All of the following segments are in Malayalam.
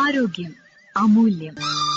ആരോഗ്യം അമൂല്യം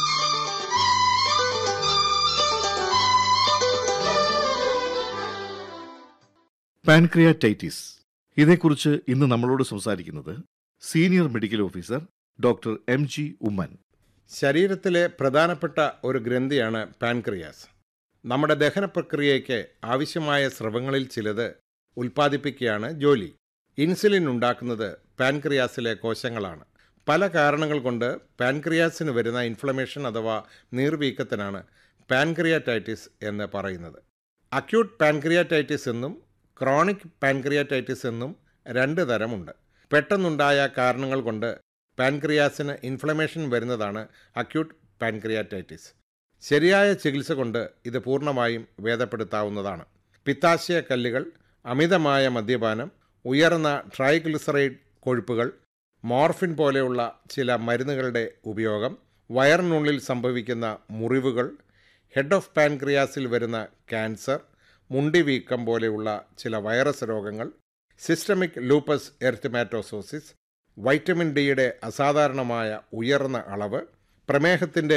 പാൻക്രിയാറ്റൈറ്റിസ് ഇതേക്കുറിച്ച് ഇന്ന് നമ്മളോട് സംസാരിക്കുന്നത് senior medical officer doctor M G Oommen ശരീരത്തിലെ പ്രധാനപ്പെട്ട ഒരു ഗ്രന്ഥിയാണ് പാൻക്രിയാസ് നമ്മുടെ ദഹന പ്രക്രിയയ്ക്ക് ആവശ്യമായ സ്രവങ്ങളിൽ ചിലത് ഉൽപ്പാദിപ്പിക്കുകയാണ് ജോലി ഇൻസുലിൻ ഉണ്ടാക്കുന്നത് പാൻക്രിയാസിലെ കോശങ്ങളാണ് പല കാരണങ്ങൾ കൊണ്ട് പാൻക്രിയാസിന് വരുന്ന ഇൻഫ്ലമേഷൻ അഥവാ നീർവീക്കത്തിനാണ് പാൻക്രിയാറ്റൈറ്റിസ് എന്ന് പറയുന്നത് അക്യൂട്ട് പാൻക്രിയാറ്റൈറ്റിസ് എന്നും ക്രോണിക് പാൻക്രിയാറ്റൈറ്റിസ് എന്നും രണ്ട് തരമുണ്ട് പെട്ടെന്നുണ്ടായ കാരണങ്ങൾ കൊണ്ട് പാൻക്രിയാസിന് ഇൻഫ്ലമേഷൻ വരുന്നതാണ് അക്യൂട്ട് പാൻക്രിയാറ്റൈറ്റിസ് ശരിയായ ചികിത്സ കൊണ്ട് ഇത് പൂർണ്ണമായും ഭേദപ്പെടുത്താവുന്നതാണ് പിത്താശയ കല്ലുകൾ അമിതമായ മദ്യപാനം ഉയർന്ന ട്രൈഗ്ലിസറൈഡ് കൊഴുപ്പുകൾ മോർഫിൻ പോലെയുള്ള ചില മരുന്നുകളുടെ ഉപയോഗം വയറിനുള്ളിൽ സംഭവിക്കുന്ന മുറിവുകൾ ഹെഡ് ഓഫ് പാൻക്രിയാസിൽ വരുന്ന ക്യാൻസർ മുണ്ടിവീക്കം പോലെയുള്ള ചില വൈറസ് രോഗങ്ങൾ സിസ്റ്റമിക് ലൂപ്പസ് എർത്തിമാറ്റോസോസിസ് വൈറ്റമിൻ ഡിയുടെ അസാധാരണമായ ഉയർന്ന അളവ് പ്രമേഹത്തിൻ്റെ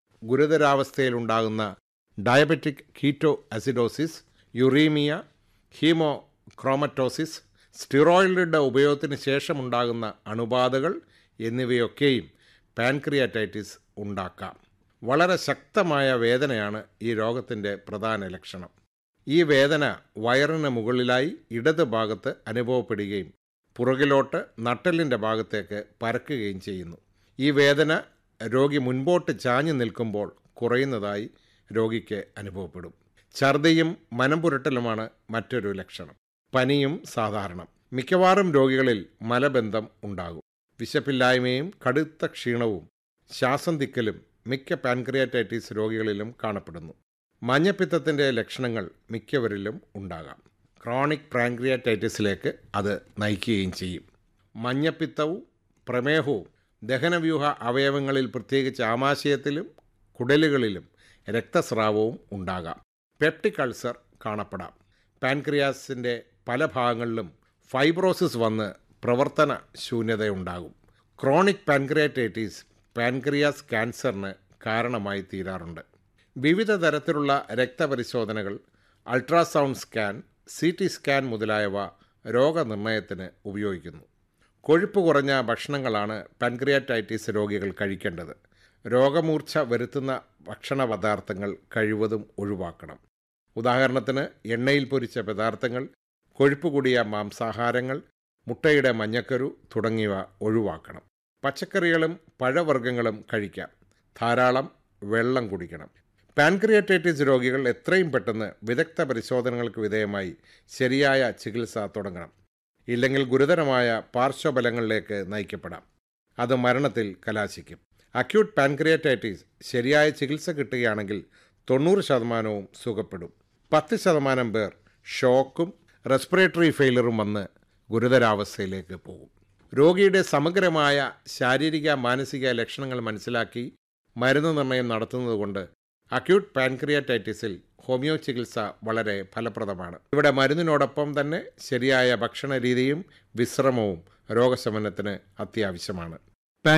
ഗുരുതരാവസ്ഥയിലുണ്ടാകുന്ന diabetic ketoacidosis uraemia haemochromatosis സ്റ്റിറോയിഡുകളുടെ ഉപയോഗത്തിന് ശേഷമുണ്ടാകുന്ന അണുബാധകൾ എന്നിവയൊക്കെയും പാൻക്രിയാറ്റൈറ്റിസ് ഉണ്ടാക്കാം വളരെ ശക്തമായ വേദനയാണ് ഈ രോഗത്തിൻ്റെ പ്രധാന ലക്ഷണം ഈ വേദന വയറിന് മുകളിലായി ഇടത് ഭാഗത്ത് അനുഭവപ്പെടുകയും പുറകിലോട്ട് നട്ടലിൻ്റെ ഭാഗത്തേക്ക് പരക്കുകയും ചെയ്യുന്നു ഈ വേദന രോഗി മുൻപോട്ട് ചാഞ്ഞു നിൽക്കുമ്പോൾ കുറയുന്നതായി രോഗിക്ക് അനുഭവപ്പെടും ഛർദിയും മനംപുരട്ടലുമാണ് മറ്റൊരു ലക്ഷണം പനിയും സാധാരണം മിക്കവാറും രോഗികളിൽ മലബന്ധം ഉണ്ടാകും വിശപ്പില്ലായ്മയും കടുത്ത ക്ഷീണവും ശ്വാസം തിക്കലും മിക്ക പാൻക്രിയാറ്റൈറ്റിസ് രോഗികളിലും കാണപ്പെടുന്നു മഞ്ഞപ്പിത്തത്തിൻ്റെ ലക്ഷണങ്ങൾ മിക്കവരിലും ഉണ്ടാകാം ക്രോണിക് പാൻക്രിയാറ്റൈറ്റിസിലേക്ക് അത് നയിക്കുകയും ചെയ്യും മഞ്ഞപ്പിത്തവും പ്രമേഹവും ദഹനവ്യൂഹ അവയവങ്ങളിൽ പ്രത്യേകിച്ച് ആമാശയത്തിലും കുടലുകളിലും രക്തസ്രാവവും ഉണ്ടാകാം പെപ്റ്റിക് അൾസർ കാണപ്പെടാം പാൻക്രിയാസിൻ്റെ പല ഭാഗങ്ങളിലും ഫൈബ്രോസിസ് വന്ന് പ്രവർത്തന ശൂന്യതയുണ്ടാകും ക്രോണിക് പാൻക്രിയാറ്റൈറ്റിസ് പാൻക്രിയാസ് ക്യാൻസറിന് കാരണമായി തീരാറുണ്ട് വിവിധ തരത്തിലുള്ള രക്തപരിശോധനകൾ ultrasound scan C T scan മുതലായവ രോഗനിർണയത്തിന് ഉപയോഗിക്കുന്നു കൊഴുപ്പ് കുറഞ്ഞ ഭക്ഷണങ്ങളാണ് പാൻക്രിയാറ്റൈറ്റിസ് രോഗികൾ കഴിക്കേണ്ടത് രോഗമൂർച്ച വരുത്തുന്ന ഭക്ഷണ പദാർത്ഥങ്ങൾ കഴിവതും ഒഴിവാക്കണം ഉദാഹരണത്തിന് എണ്ണയിൽ പൊരിച്ച പദാർത്ഥങ്ങൾ കൊഴുപ്പ് കൂടിയ മാംസാഹാരങ്ങൾ മുട്ടയുടെ മഞ്ഞക്കരു തുടങ്ങിയവ ഒഴിവാക്കണം പച്ചക്കറികളും പഴവർഗ്ഗങ്ങളും കഴിക്കാം ധാരാളം വെള്ളം കുടിക്കണം പാൻക്രിയാറ്റൈറ്റിസ് രോഗികൾ എത്രയും പെട്ടെന്ന് വിദഗ്ധ പരിശോധനകൾക്ക് വിധേയമായി ശരിയായ ചികിത്സ തുടങ്ങണം ഇല്ലെങ്കിൽ ഗുരുതരമായ പാർശ്വഫലങ്ങളിലേക്ക് നയിക്കപ്പെടാം അത് മരണത്തിൽ കലാശിക്കും അക്യൂട്ട് പാൻക്രിയാറ്റൈറ്റിസ് ശരിയായ ചികിത്സ കിട്ടുകയാണെങ്കിൽ തൊണ്ണൂറ് ശതമാനവും സുഖപ്പെടും പത്ത് ശതമാനം പേർ ഷോക്കും റെസ്പിറേറ്ററി ഫെയിലറും വന്ന് ഗുരുതരാവസ്ഥയിലേക്ക് പോകും രോഗിയുടെ സമഗ്രമായ ശാരീരിക മാനസിക ലക്ഷണങ്ങൾ മനസ്സിലാക്കി മരുന്ന് നിർണ്ണയം നടത്തുന്നതുകൊണ്ട് അക്യൂട്ട് പാൻക്രിയാറ്റൈറ്റിസിൽ ഹോമിയോ ചികിത്സ വളരെ ഫലപ്രദമാണ് ഇവിടെ മരുന്നിനോടൊപ്പം തന്നെ ശരിയായ ഭക്ഷണ രീതിയും വിശ്രമവും രോഗശമനത്തിന് അത്യാവശ്യമാണ്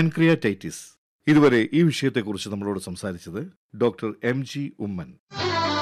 പാൻക്രിയാറ്റൈറ്റിസ് ഇതുവരെ ഈ വിഷയത്തെക്കുറിച്ച് നമ്മളോട് സംസാരിച്ചത് ഡോക്ടർ എം ജി ഉമ്മൻ